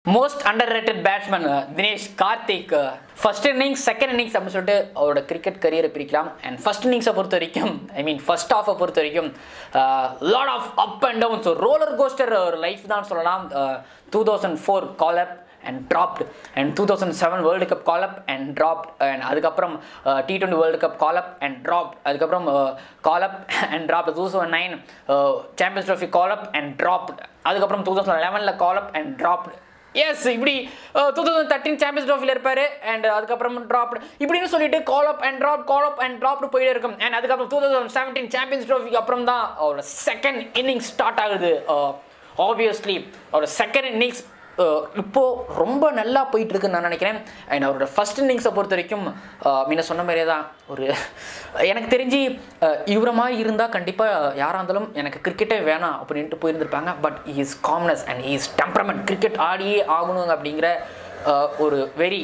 most underrated batsman Dinesh Karthik first innings second innings அப்படின்னு சொல்லிட்டு அவரோட கிரிக்கெட் கரியரை பிரிக்கலாம் அண்ட் ஃபர்ஸ்ட் இன்னிங்ஸை பொறுத்த வரைக்கும் ஐ மீன் ஃபர்ஸ்ட் ஹாஃபை பொறுத்த வரைக்கும் lot of up and down so roller coaster ஒரு லைஃப் தான் சொல்லலாம் two thousand four call up and dropped and two thousand seven world cup call up and dropped and அதுக்கப்புறம் T twenty world cup call up and dropped அதுக்கப்புறம் call up and dropped two thousand nine champions trophy call up and dropped அதுக்கப்புறம் two thousand லெவனில் call up and dropped yes இப்படி two thousand thirteen champions ட்ராஃபியில் இருப்பார் and அதுக்கப்புறம் dropped இப்படின்னு சொல்லிட்டு call up and drop call up and dropped போயிட்டே இருக்கும் அண்ட் அதுக்கப்புறம் டூ தௌசண்ட் செவன்டீன் சாம்பியன்ஸ் ட்ராஃபிக்கு அப்புறம் தான் அவரோட செகண்ட் இன்னிங்ஸ் ஸ்டார்ட் ஆகுது ஆப்வியஸ்லி அவரோட செகண்ட் இன்னிங்ஸ் இப்போ ரொம்ப நல்லா போயிட்டு இருக்குன்னு நான் நினைக்கிறேன் அண்ட் அவரோட ஃபர்ஸ்ட் இன்னிங்ஸை பொறுத்த வரைக்கும் முன்ன சொன்ன மாதிரியே தான் ஒரு எனக்கு தெரிஞ்சு இவரை மாதிரி இருந்தால் கண்டிப்பாக யாராக இருந்தாலும் எனக்கு கிரிக்கெட்டே வேணாம் அப்படின்ட்டு போயிருந்திருப்பாங்க but is calmness and is temperament cricket ஆடியே ஆகணும் அப்படிங்கிற ஒரு வெரி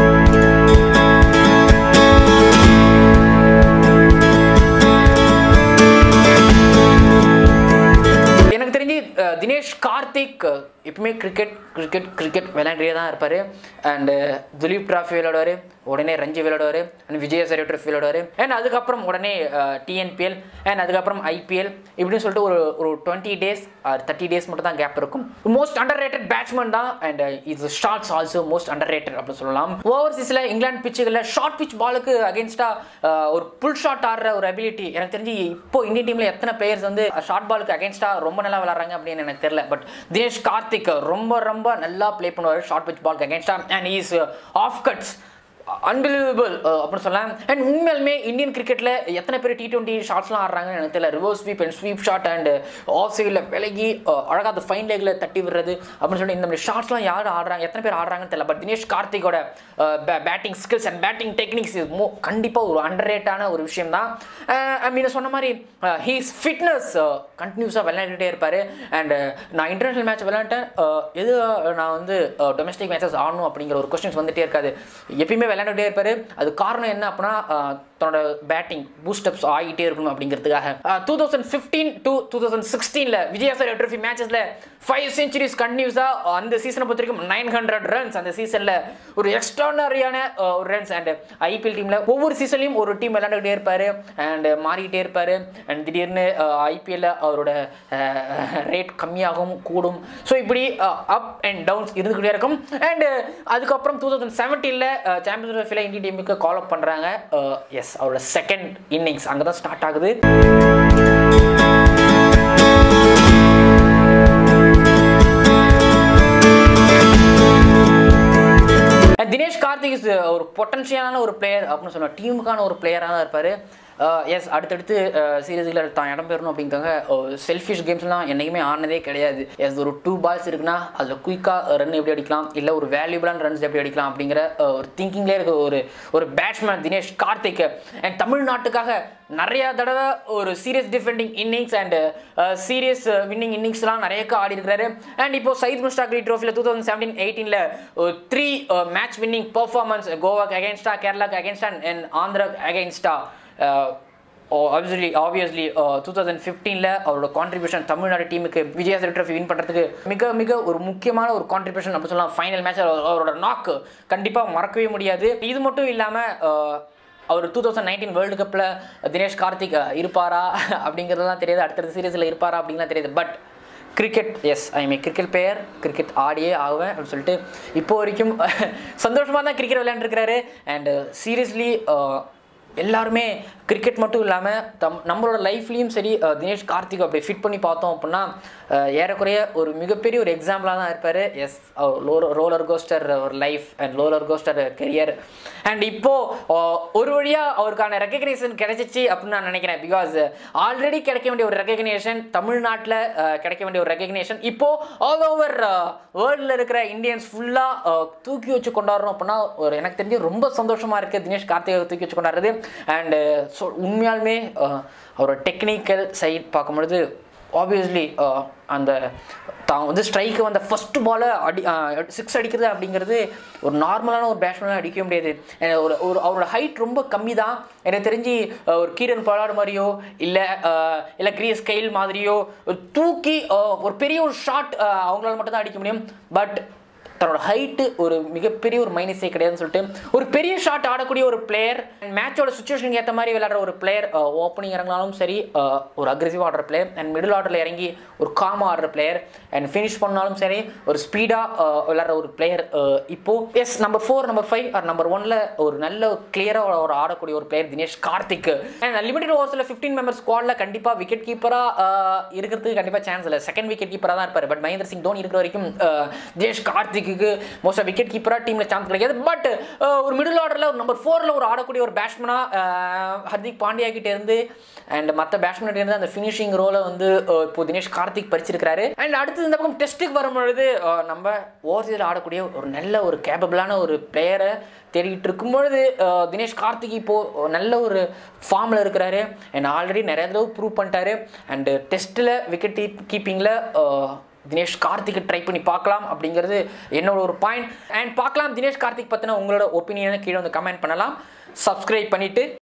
எனக்கு தெரிஞ்சு தினேஷ் கார்த்திக் எப்பவுமே கிரிக்கெட் கிரிக்கெட் கிரிக்கெட் விளையாண்டே தான் இருப்பார் அண்டு துலீப் ட்ராஃபி விளையாடுவார் உடனே ரஞ்சி விளையாடுவார் அண்ட் விஜயசரி ட்ராஃபி விளையாடுவார் அண்ட் அதுக்கப்புறம் உடனே டிஎன்பிஎல் அண்ட் அதுக்கப்புறம் ஐபிஎல் இப்படின்னு சொல்லிட்டு ஒரு ஒரு twenty days or thirty days மட்டும் தான் கேப் இருக்கும் மோஸ்ட் அண்டர் ரேட்டட் பேட்ஸ்மேன் தான் அண்ட் இது shots also most underrated அப்படின்னு சொல்லலாம் ஓவர்சீஸில் இங்கிலாந்து பிச்சுகளில் ஷார்ட் பிச் பாலுக்கு அகேன்ஸ்டாக ஒரு புல் ஷாட் ஆடுற ஒரு அபிலிட்டி எனக்கு தெரிஞ்சு இப்போ இந்தியன் டீமில் எத்தனை பிளேயர்ஸ் வந்து ஷார்ட் பாலுக்கு அகேன்ஸ்டாக ரொம்ப நல்லா விளாட்றாங்க அப்படின்னு எனக்கு தெரியல பட் தினேஷ் கார்த்திக் ரொம்ப ரொம்ப நல்லா ப்ளே பண்ணுவார் ஷார்ட் பிச் பால் அகேன்ஸ்டாக and is off cuts unbelievable அப்படின்னு சொல்லலாம் அண்ட் உண்மையாலுமே இந்தியன் கிரிக்கெட்டில் எத்தனை பேர் டி டுவெண்ட்டி ஷாட்ஸ்லாம் ஆடுறாங்கன்னு எனக்கு தெரியல reverse sweep and sweep shot and off சைடில் விலகி அழகாக அந்த ஃபைன் லேக்கில் தட்டி விடுறது அப்படின்னு சொல்லிட்டு இந்த மாதிரி ஷாட்ஸ்லாம் யார் ஆடுறாங்க எத்தனை பேர் ஆடுறாங்கன்னு தெரியல பட் தினேஷ் கார்த்திகோட batting skills and batting techniques இது மோ கண்டிப்பாக ஒரு அண்டர் ரேட்டான ஒரு விஷயம் தான் ஐ மீன் சொன்ன மாதிரி ஹீஸ் ஃபிட்னஸ் கண்டினியூஸாக விளையாடிட்டே இருப்பார் அண்ட் நான் இன்டர்நேஷனல் மேட்ச் விளையாண்டேன் எது நான் வந்து டொமஸ்டிக் மேட்சஸ் ஆடணும் அப்படிங்கிற ஒரு கொஸ்டின்ஸ் வந்துட்டே இருக்காது எப்பயுமே விளையாண்டுட்டே இருப்பார் அது காரணம் என்ன அப்படின்னா தன்னோட பேட்டிங் பூஸ்டப்ஸ் ஆகிட்டே இருக்கணும் அப்படிங்கிறதுக்காக two thousand fifteen to two thousand சிக்ஸ்டீனில் விஜயாசரி ட்ரோஃபி மேட்சஸில் ஃபைவ் சென்ச்சுரிஸ் கண்டினியூஸாக அந்த சீசனை பொறுத்த வரைக்கும் நைன் ஹண்ட்ரட் ரன்ஸ் அந்த சீசனில் ஒரு எக்ஸ்ட்ரானரியான ஒரு ரன்ஸ் அண்ட் ஐபிஎல் டீமில் ஒவ்வொரு சீசன்லையும் ஒரு டீம் விளையாண்டுக்கிட்டே இருப்பார் அண்ட் மாறிக்கிட்டே இருப்பார் அண்ட் திடீர்னு ஐபிஎல்ல அவரோட ரேட் கம்மியாகும் கூடும் ஸோ இப்படி அப் அண்ட் டவுன்ஸ் இருந்துக்கிட்டே இருக்கும் அண்ட் அதுக்கப்புறம் டூ தௌசண்ட் செவன்டீனில் சாம்பியன்ஸ் ட்ரோஃபியில் இந்தியன் டீமுக்கு கால் அப் பண்ணுறாங்க எஸ் அவரோட செகண்ட் இன்னிங்ஸ் அங்கே தான் ஸ்டார்ட் ஆகுது தினேஷ் கார்த்திக் இஸ் ஒரு பொட்டன்ஷியலான ஒரு பிளேயர் அப்படின்னு சொல்லுவாங்க டீமுக்கான ஒரு பிளேயராக தான் இருப்பார் எஸ் அடுத்தடுத்து சீரியஸில் தான் இடம் பெறணும் அப்படிங்காங்க செல்ஃபிஷ் கேம்ஸ்லாம் என்றைக்குமே ஆனதே கிடையாது எஸ் ஒரு டூ பால்ஸ் இருக்குன்னா அதில் குயிக்காக ரன் எப்படி அடிக்கலாம் இல்லை ஒரு வேல்யூபிளான ரன்ஸ் எப்படி அடிக்கலாம் அப்படிங்கிற ஒரு திங்கிங்லேயே இருக்க ஒரு ஒரு பேட்ஸ்மேன் தினேஷ் கார்த்திக் அண்ட் தமிழ்நாட்டுக்காக நிறைய தடவை ஒரு serious defending innings and serious winning இன்னிங்ஸ்லாம் நிறைய ஆடி இருக்கிறாரு அண்ட் இப்போ சயித் முஸ்டாக்லி ட்ரோஃபியில் டூ தௌசண்ட் செவன்டீன் எயிட்டீனில் த்ரீ மேட்ச் வின்னிங் பர்ஃபார்மன்ஸ் கோவாக்கு அகேன்ஸ்டா கேரளாக்கு அகேன்ஸ்டா அண்ட் ஆந்திராக்கு அகேன்ஸ்டா ஆப்வியஸ்லி ஆப்வியஸ்லி டூ தௌசண்ட் ஃபிஃப்டீனில் அவரோட கான்ட்ரிபியூஷன் தமிழ்நாடு டீமுக்கு விஜயாசரி ட்ரோஃபி வின் பண்ணுறதுக்கு மிக மிக ஒரு முக்கியமான ஒரு கான்ட்ரிபியூஷன் அப்படின்னு சொல்லலாம் ஃபைனல் மேட்ச் அவரோட நாக்கு கண்டிப்பாக மறக்கவே முடியாது இது மட்டும் இல்லாமல் அவர் டூ தௌசண்ட் நைன்டீன் வேர்ல்டு கப்பில் தினேஷ் கார்த்திக் இருப்பாரா அப்படிங்கிறதுலாம் தெரியாது அடுத்தடுத்த சீரீஸில் இருப்பாரா அப்படின்லாம் தெரியாது but cricket yes I mean cricket player cricket ஆடியே ஆகுவேன் அப்படின்னு சொல்லிட்டு இப்போ வரைக்கும் சந்தோஷமாக தான் கிரிக்கெட் விளையாண்டுருக்கிறாரு அண்டு சீரியஸ்லி எல்லாருமே கிரிக்கெட் மட்டும் இல்லாமல் தம் நம்மளோட லைஃப்லேயும் சரி தினேஷ் கார்த்திக் அப்படி ஃபிட் பண்ணி பார்த்தோம் அப்படின்னா ஏறக்குறைய ஒரு மிகப்பெரிய ஒரு எக்ஸாம்பிளாக தான் இருப்பார் எஸ் ரோலர் கோஸ்டர் ஒரு life and roller coaster career and இப்போது ஒரு வழியாக அவருக்கான ரெக்கக்னேஷன் கிடைச்சிச்சு அப்படின்னு நான் நினைக்கிறேன் பிகாஸ் ஆல்ரெடி கிடைக்க வேண்டிய ஒரு ரெக்கக்னேஷன் தமிழ்நாட்டில் கிடைக்க வேண்டிய ஒரு ரெக்கக்னேஷன் இப்போது ஆல் ஓவர் வேர்ல்டில் இருக்கிற இந்தியன்ஸ் ஃபுல்லாக தூக்கி வச்சு கொண்டாடுறோம் அப்படின்னா ஒரு எனக்கு தெரிஞ்சு ரொம்ப சந்தோஷமாக இருக்குது தினேஷ் கார்த்திகை தூக்கி வச்சு கொண்டாடுறது அண்டு ஸோ உண்மையாலுமே அவரோட டெக்னிக்கல் சைட் பார்க்கும்பொழுது ஆப்வியஸ்லி அந்த தான் வந்து ஸ்ட்ரைக்கு வந்த ஃபஸ்ட்டு பாலை அடி சிக்ஸ் அடிக்கிறது அப்படிங்கிறது ஒரு நார்மலான ஒரு பேட்ஸ்மேனாக அடிக்க முடியாது ஒரு ஒரு அவரோட ஹைட் ரொம்ப கம்மி தான் எனக்கு தெரிஞ்சு ஒரு கீரன் பலாடு மாதிரியோ இல்லை இல்லை கிரீஸ் கைல் மாதிரியோ ஒரு தூக்கி ஒரு பெரிய ஒரு ஷாட் அவங்களால மட்டும் தான் அடிக்க முடியும் பட் தன்னோட ஹைட்டு ஒரு மிகப்பெரிய ஒரு மைனஸே கிடையாதுன்னு சொல்லிட்டு ஒரு பெரிய ஷாட் ஆடக்கூடிய ஒரு பிளேயர் மேட்சோட சுச்சுவேஷனுக்கு ஏற்ற மாதிரி விளையாடுற ஒரு பிளேயர் ஓப்பனிங் இறங்கினாலும் சரி அஹ், ஒரு அக்ரெசிவ் ஆடுற பிளேயர் அண்ட் மிடில் ஆர்டரில் இறங்கி ஒரு காமா ஆடுற பிளேயர் அண்ட் ஃபினிஷ் பண்ணாலும் சரி ஒரு ஸ்பீடாக விளையாடுற ஒரு பிளேயர் இப்போ yes number four number five or number ஒன்ல ஒரு நல்ல கிளியராக ஒரு ஆடக்கூடிய ஒரு player Dinesh Karthik and limited ஓவர்ஸில் ஃபிஃப்டீன் மெம்பர் ஸ்குவாடில் கண்டிப்பாக விக்கெட் கீப்பராக இருக்கிறதுக்கு கண்டிப்பாக சான்ஸ் இல்லை செகண்ட் விக்கெட் கீப்பராக தான் இருப்பார் பட் மகேந்திர சிங் தோனி இருக்கிற வரைக்கும் அஹ், தினேஷ் கார்த்திக்கு மோஸ்ட்டாக விக்கெட் கீப்பராக டீமில் சான்ஸ் கிடைக்காது பட் ஒரு மிடில் ஆர்டரில் ஒரு நம்பர் ஃபோரில் ஒரு ஆடக்கூடிய ஒரு பேட்ஸ்மனாக ஹர்திக் பாண்டியா கிட்ட இருந்து அண்ட் மற்ற பேட்ஸ்மேன் இருந்து அந்த ஃபினிஷிங் ரோலை வந்து அஹ், இப்போ தினேஷ் கார்த்திக் பறிச்சிருக்காரு அண்ட் அடுத்து இந்த பக்கம் டெஸ்ட்டுக்கு வரும்பொழுது அஹ், நம்ம ஓவர்சீஸில் ஆடக்கூடிய ஒரு நல்ல ஒரு கேப்பபிளான ஒரு பிளேயரை தேடிட்டு இருக்கும்பொழுது அஹ், தினேஷ் கார்த்திக் இப்போ நல்ல ஒரு ஃபார்மில் இருக்கிறாரு அண்ட் ஆல்ரெடி நிறைய தடவை ப்ரூவ் பண்ணிட்டாரு அண்டு டெஸ்ட்டில் விக்கெட் கீப்பிங்கில் தினேஷ் கார்த்திக் ட்ரை பண்ணி பார்க்கலாம் அப்படிங்கிறது என்னோட ஒரு பாயிண்ட் அண்ட் பார்க்கலாம் தினேஷ் கார்த்திக் பற்றின உங்களோட ஒப்பீனியனை கீழே வந்து கமெண்ட் பண்ணலாம் சப்ஸ்கிரைப் பண்ணிவிட்டு